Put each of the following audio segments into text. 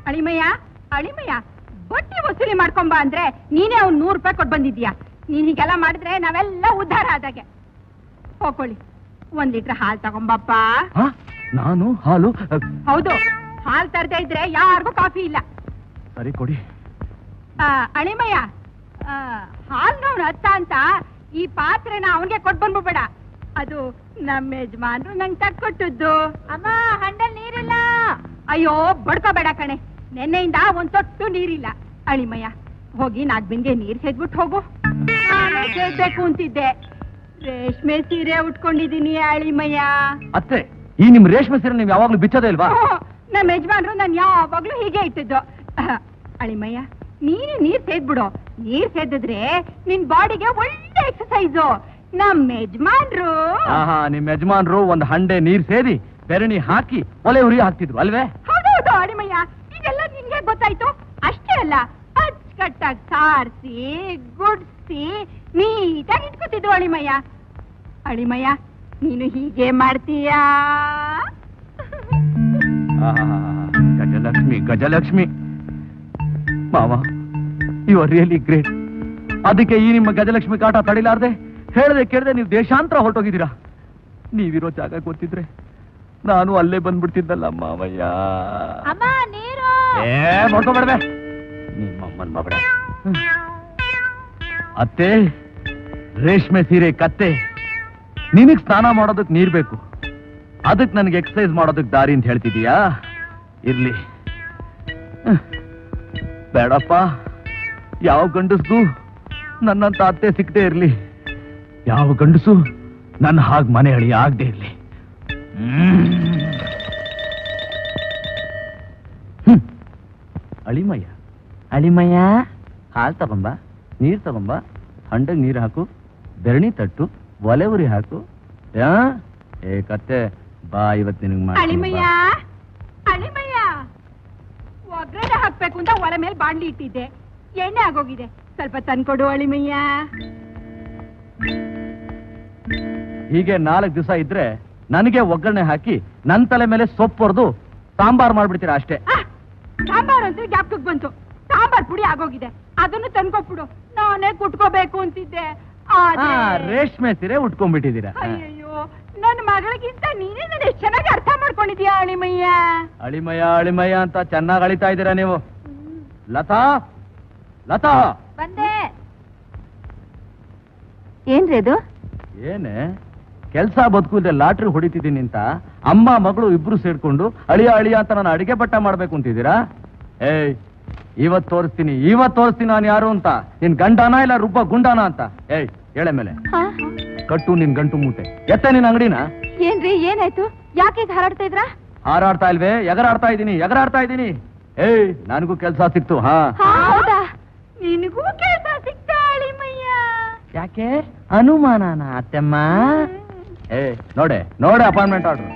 ಅಳಿಮಯ್ಯ ಅಳಿಮಯ್ಯ ಬಟ್ಟಿ ವಸೂಲಿ ಮಾಡ್ಕೊಂಬ ಅಂದ್ರೆ ನೀನೇ ಅವ್ನ್ ನೂರು ರೂಪಾಯಿ ಕೊಟ್ಟು ಬಂದಿದ್ಯಾ ನೀನ್ ಹೀಗೆಲ್ಲ ಮಾಡಿದ್ರೆ ನಾವೆಲ್ಲ ಉದ್ಧಾರ ಆದಾಗೆ ಹೋಗ್ಕೊಳ್ಳಿ ಒಂದ್ ಲೀಟರ್ ಹಾಲ್ ತಗೊಂಬಪ್ಪ ಹ? ನಾನು ಹಾಲು ಅ, ಹೌದು ಹಾಲ್ ತರದೇ ಇದ್ರೆ ಯಾರಿಗೂ ಕಾಫಿ ಇಲ್ಲ ಸರಿ ಕೊಡಿ ಆ, ಅಳಿಮಯ್ಯ ಆ, ಹಾಲ್ನವ್ನ ಅತ್ತ ಅಂತ ಈ ಪಾತ್ರೆನ ಅವನಿಗೆ ಕೊಟ್ಟು ಬಂದ್ಬಿಡ್ಬೇಡ ಅದು ನಮ್ಮ ಯಜಮಾನ್ರು ನಂಗೆ ತಕ್ಕೊಟ್ಟದ್ದು ಅಮ್ಮ ಹಂಡಲ್ ನೀರಿಲ್ಲ ಅಯ್ಯೋ ಬಡ್ಕೋಬೇಡ ಕಣೆ ನೆನ್ನೆಯಿಂದ ಒಂದ್ ತೊಟ್ಟು ನೀರಿಲ್ಲ ಅಳಿಮಯ್ಯ ಹೋಗಿ ನಾಲ್ಕು ಬಿಂಗೆ ನೀರ್ ಸೇದ್ಬಿಟ್ಟು ಹೋಗು ನಾನು ಸೇದ್ಬೇಕು ಅಂತಿದ್ದೆ ರೇಷ್ಮೆ ಸೀರೆ ಉಟ್ಕೊಂಡಿದೀನಿ ಅಳಿಮಯ್ಯ ಅತ್ತೆ ಈ ನಿಮ್ ರೇಷ್ಮೆ ಸೀರೆ ನೀವು ಯಾವಾಗ್ಲೂ ಬಿಚ್ಚೋದೇ ಇಲ್ವಾ ಹ್ಮ್, ನಮ್ಮ ಯಜಮಾನ್ರು ನಾನು ಯಾವಾಗ್ಲೂ ಹೀಗೆ ಇಟ್ಟಿದ್ದು ಅಹ, ಅಳಿಮಯ್ಯ ನೀನು ನೀರ್ ಸೇದ್ಬಿಡು ನೀರ್ ಸೇದಿದ್ರೆ ನಿನ್ ಬಾಡಿಗೆ ಒಳ್ಳೆ ಎಕ್ಸಸೈಸು ನಮ್ಮ ಯಜಮಾನ್ರು ಆಹಾ ನಿಮ್ ಯಜಮಾನ್ರು ಒಂದ್ ಹಂಡೆ ನೀರ್ ಸೇರಿ ಬೆರಣಿ ಹಾಕಿ ಒಲೆ ಉರಿ ಹಾಕ್ತಿದ್ರು ಅಲ್ವೇ ಹೌದೌದು ಅಳಿಮಯ್ಯ ಇದೆಲ್ಲ ನಿನ್ಗೆ ಗೊತ್ತಾಯ್ತು ಅಷ್ಟೇ ಅಲ್ಲ ಅಚ್ಚುಕಟ್ಟಾಗಿ ಸಾರಿಸಿ ಗುಡ್ಸಿ ನೀಟಾಗಿ ಇಟ್ಕೊತಿದ್ದು ಅಳಿಮಯ್ಯ ಅಳಿಮಯ್ಯ ನೀನು ಹೀಗೆ ಮಾಡ್ತೀಯಾ ಆಹಾಹಾಹಾ. ಗಜಲಕ್ಷ್ಮಿ ಗಜಲಕ್ಷ್ಮಿ ಮಾವ ಯು ಆರ್ ರಿಯಲಿ ಗ್ರೇಟ್ ಅದಕ್ಕೆ ಈ ನಿಮ್ಮ ಗಜಲಕ್ಷ್ಮಿ ಕಾಟ ತಡಿಲಾರ್ದೆ ಹೇಳ್ದೆ ಕೇಳ್ದೆ ನೀವು ದೇಶಾಂತರ ಹೊರಟೋಗಿದ್ದೀರಾ ನೀವಿರೋ ಜಾಗ ಗೊತ್ತಿದ್ರೆ ನಾನು ಅಲ್ಲೇ ಬಂದ್ಬಿಡ್ತಿದ್ದಲ್ಲ ಮಾವಯ್ಯ ಅಮ್ಮ ನೀರು ಏ ಮಾಡ್ಕೋಬೇಡವೆ ನಿಮ್ಮಮ್ಮನ್ ಮಗಳ ಅತ್ತೆ ರೇಷ್ಮೆ ಸೀರೆ ಕತ್ತೆ ನಿನಗ್ ಸ್ನಾನ ಮಾಡೋದಕ್ ನೀರ್ ಬೇಕು ಅದಕ್ ನನಗೆ ಎಕ್ಸರ್ಸೈಸ್ ಮಾಡೋದಕ್ ದಾರಿ ಅಂತ ಹೇಳ್ತಿದೀಯಾ ಇರ್ಲಿ ಹ್ಮ್. ಬೇಡಪ್ಪ ಯಾವ ಗಂಡಸ್ಗೂ ನನ್ನಂತ ಅತ್ತೆ ಸಿಕ್ಕದೆ ಇರ್ಲಿ ಯಾವ ಗಂಡಸು ನನ್ನ ಹಾಗೆ ಮನೆ ಅಳಿ ಆಗದೆ ಇರ್ಲಿ ಹ್ಮ್. ಹ್ಮ್. ಅಳಿಮಯ್ಯ ಅಳಿಮಯ್ಯ ಹಾಲು ತಗೊಂಬ ನೀರ್ ತಗೊಂಬ ಹಂಡಗ್ ನೀರ್ ಹಾಕು ಬೆರಣಿ ತಟ್ಟು ಒಲೆ ಉರಿ ಹಾಕು ಯಾ? ಏ ಕತ್ತೆ ಬಾ ಇವತ್ ನಿನಗ್ ಮಾಡ್ತೀನಿ, ಅಳಿಮಯ್ಯ ಬಾ. ಅಳಿಮಯ್ಯ ಒಗ್ಗರಣೆ ಹಾಕ್ಬೇಕು ಅಂತ ಒಲೆ ಮೇಲೆ ಬಾಣ್ಲಿ ಇಟ್ಟಿದ್ದೆ ಎಣ್ಣೆ ಆಗೋಗಿದೆ ಸ್ವಲ್ಪ ತಂದ್ಕೊಡು ಅಳಿಮಯ್ಯ ಹೀಗೆ ನಾಲ್ಕು ದಿವಸ ಇದ್ರೆ ನನಗೆ ಒಗ್ಗರಣೆ ಹಾಕಿ ನನ್ ತಲೆ ಮೇಲೆ ಸೊಪ್ಪು ಹೊಡೆದು ಸಾಂಬಾರ್ ಮಾಡ್ಬಿಡ್ತೀರಾ ಅಷ್ಟೇ ಆ, ಸಾಂಬಾರ್ ಅಂತ ಜ್ಞಾಪಕಕ್ಕೆ ಬಂತು ಸಾಂಬಾರ್ ಪುಡಿ ಆಗೋಗಿದೆ ಅದನ್ನು ತಂದ್ಕೊಟ್ಬಿಡು ನಾನೇ ಕುಟ್ಕೋಬೇಕು ಅಂತಿದ್ದೆ ಆ, ಆದ್ರೆ- ರೇಷ್ಮೆ ಸೀರೆ ಉಟ್ಕೊಂಡ್ಬಿಟ್ಟಿದ್ದೀರಾ ಅಯ್ಯಯ್ಯೋ ನನ್ನ ಮಗಳಿಗಿಂತ ನೀನೇ ನನ್ನ ಎಷ್ಟು ಚೆನ್ನಾಗಿ ಅರ್ಥ ಮಾಡ್ಕೊಂಡಿದ್ಯಾ ಅಳಿಮಯ್ಯ ಅಳಿಮಯ್ಯ ಅಳಿಮಯ್ಯ ಅಂತ ಚೆನ್ನಾಗಿ ಅಳಿತಾ ಇದ್ದೀರಾ ನೀವು ಲತಾ ಲತಾ ಬಂದೆ ಏನ್ರಿ ಅದು ಏನೇ ಕೆಲ್ಸ ಬದುಕುದೆ ಲಾಟ್ರಿ ಹೊಡಿತಿದ್ದೀನಿ ಅಂತ ಅಮ್ಮ ಮಗಳು ಇಬ್ರು ಸೇರ್ಕೊಂಡು ಅಳಿಯ ಅಳಿಯ ಅಂತ ನಾನು ಅಡಿಗೆ ಬಟ್ಟ ಮಾಡ್ಬೇಕು ಅಂತಿದ್ದೀರಾ ಏಯ್ ಇವತ್ ತೋರಿಸ್ತೀನಿ ಇವತ್ ತೋರಿಸ್ತೀನಿ ನಾನು ಯಾರು ಅಂತ ನಿನ್ ಗಂಡನ ಇಲ್ಲ ರುಬ್ಬ ಗುಂಡಾನ ಅಂತ ಏಯ್ ಹೇಳೆ ಮೇಲೆ ಕಟ್ಟು ನಿನ್ ಗಂಟು ಮೂಟೆ ಎತ್ತೆ ನಿನ್ ಅಂಗಡಿನ ಏನ್ರಿ ಏನಾಯ್ತು ಯಾಕೆ ಈಗ ಹಾರಾಡ್ತಾ ಇದ್ರಾ ಹಾರಾಡ್ತಾ ಇಲ್ವೇ ಎಗರಾಡ್ತಾ ಇದ್ದೀನಿ ಎಗರಾಡ್ತಾ ಇದ್ದೀನಿ ಏಯ್ ನನಗೂ ಕೆಲ್ಸ ಸಿಕ್ತು ಹಾ ಹೌದಾ ನಿನಗೂ ಕೆಲಸ ಸಿಕ್ತ ಅಳಿಮಯ್ಯ ಯಾಕೆ ಅನುಮಾನನ ಅತ್ತೆಮ್ಮ ಏ ನೋಡೆ ನೋಡೆ ಅಪಾಯಿಂಟ್ಮೆಂಟ್ ಆರ್ಡರ್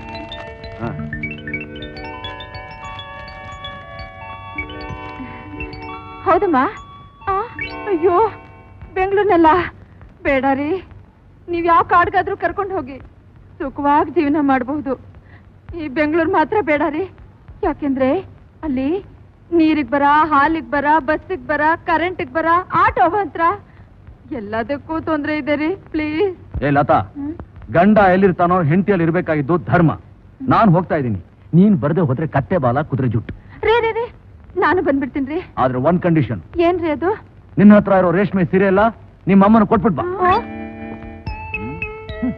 ಹೌದಮ್ಮ ಆ, ಅಯ್ಯೋ ಬೆಂಗಳೂರಿನಲ್ಲ ಬೇಡ ರೀ ನೀವ್ ಯಾವ ಕಾಡ್ಗಾದ್ರೂ ಕರ್ಕೊಂಡು ಹೋಗಿ ಸುಖವಾಗಿ ಜೀವನ ಮಾಡಬಹುದು ಈ ಬೆಂಗಳೂರು ಮಾತ್ರ ಬೇಡ ರೀ ಯಾಕೆಂದ್ರೆ ಅಲ್ಲಿ ನೀರಿಗ್ ಬರ ಹಾಲಿಗ್ ಬರ ಬಸ್ಸಿಗ್ ಬರ ಕರೆಂಟಿಗ್ ಬರ ಆಟೋ ಬಂತ್ರ ಎಲ್ಲದಕ್ಕೂ ತೊಂದ್ರೆ ಇದೆ ರೀ ಪ್ಲೀಸ್ ಏ ಲತಾ ಗಂಡ ಎಲ್ಲಿರ್ತಾನೋ ಹೆಂಡತಿಯಲ್ಲಿ ಇರ್ಬೇಕಾಗಿದ್ದು ಧರ್ಮ ನಾನ್ ಹೋಗ್ತಾ ಇದ್ದೀನಿ ನೀನ್ ಬರ್ದೆ ಹೋದ್ರೆ ಕತ್ತೆ ಬಾಲ ಕುದುರೆ ಜುಟ್ಟು ರೀ ರೀ ರೀ ನಾನು ಬಂದ್ಬಿಡ್ತೀನಿ ರೀ ಆದ್ರೆ ಒಂದ್ ಕಂಡೀಷನ್ ಏನ್ರಿ ಅದು ನಿನ್ನ ಹತ್ರ ಇರೋ ರೇಷ್ಮೆ ಸೀರೆ ಎಲ್ಲ ನಿಮ್ಮ ಅಮ್ಮನ ಕೊಟ್ಬಿಟ್ ಬಾ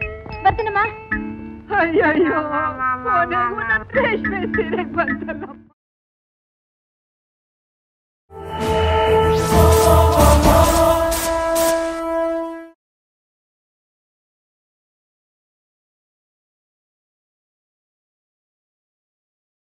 ಬರ್ತೀನಮ್ಮ ಅಯ್ಯಯ್ಯೋ ಕೊನೆಗೂ ನನ್ನ ರೇಷ್ಮೆ ಸೀರೆಗೆ ಬಂತಲ್ಲಪ್ಪ